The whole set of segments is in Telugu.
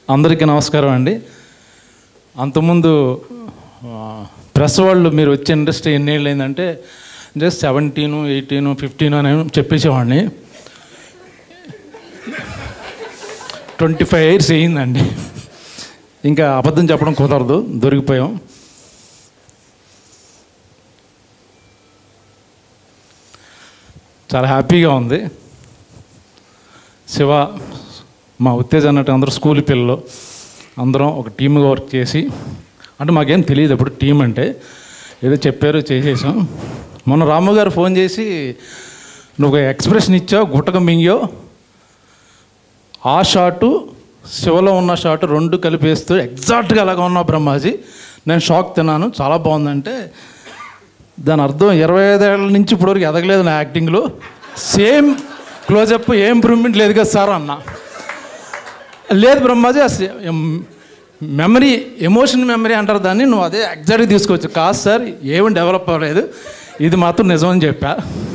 అందరికీ నమస్కారం అండి అంతకుముందు ఆ, ప్రెస్ వాళ్ళు మీరు వచ్చే ఇండస్ట్రీ ఎన్నేళ్ళు అయిందంటే జస్ట్ సెవెంటీను ఎయిటీను ఫిఫ్టీన్ అని చెప్పేసేవాడిని ట్వంటీ ఫైవ్ ఇయర్స్ అయ్యిందండి ఇంకా అబద్ధం చెప్పడం కుదరదు దొరికిపోయాం చాలా హ్యాపీగా ఉంది శివ మా ఉత్తేజ అన్నట్టు అందరూ స్కూల్ పిల్లలు అందరం ఒక టీమ్గా వర్క్ చేసి అంటే మాకేం తెలియదు అప్పుడు టీం అంటే ఏదో చెప్పారు చేసేసాం మొన్న రాము గారు ఫోన్ చేసి నువ్వు ఒక ఎక్స్ప్రెషన్ ఇచ్చావు గుట్టక మింగో ఆ షాటు శివలో ఉన్న షాటు రెండు కలిపేస్తూ ఎగ్జాక్ట్గా అలాగా ఉన్నావు బ్రహ్మాజీ నేను షాక్ తిన్నాను చాలా బాగుందంటే దాని అర్థం ఇరవై ఐదేళ్ళ నుంచి ఇప్పటివరకు ఎదగలేదు నా యాక్టింగ్లో సేమ్ క్లోజప్ ఏం ఇంప్రూవ్మెంట్ లేదు కదా సార్ అన్న లేదు బ్రహ్మాజీ మెమరీ ఎమోషన్ మెమరీ అంటారు దాన్ని నువ్వు అదే ఎగ్జాక్ట్గా తీసుకోవచ్చు కాదు సార్ ఏమి డెవలప్ అవ్వలేదు ఇది మాత్రం నిజం అని చెప్పా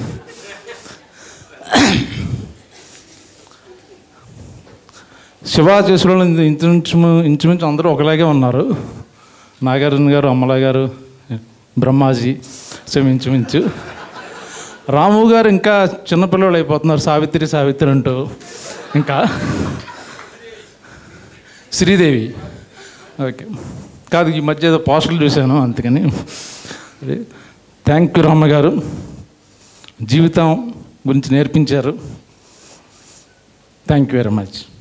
శివ చేసులో ఇంచుమించు ఇంచుమించు అందరూ ఒకలాగే ఉన్నారు నాగార్జున గారు అమ్మల గారు బ్రహ్మాజీ సో ఇంచుమించు రాము గారు ఇంకా చిన్నపిల్లలు అయిపోతున్నారు సావిత్రి సావిత్రి అంటూ ఇంకా శ్రీదేవి ఓకే కాదు ఈ మధ్య ఏదో పోస్టర్లు చూశాను అందుకని థ్యాంక్ యూ రామ గారు జీవితం గురించి నేర్పించారు థ్యాంక్ యూ వెరీ మచ్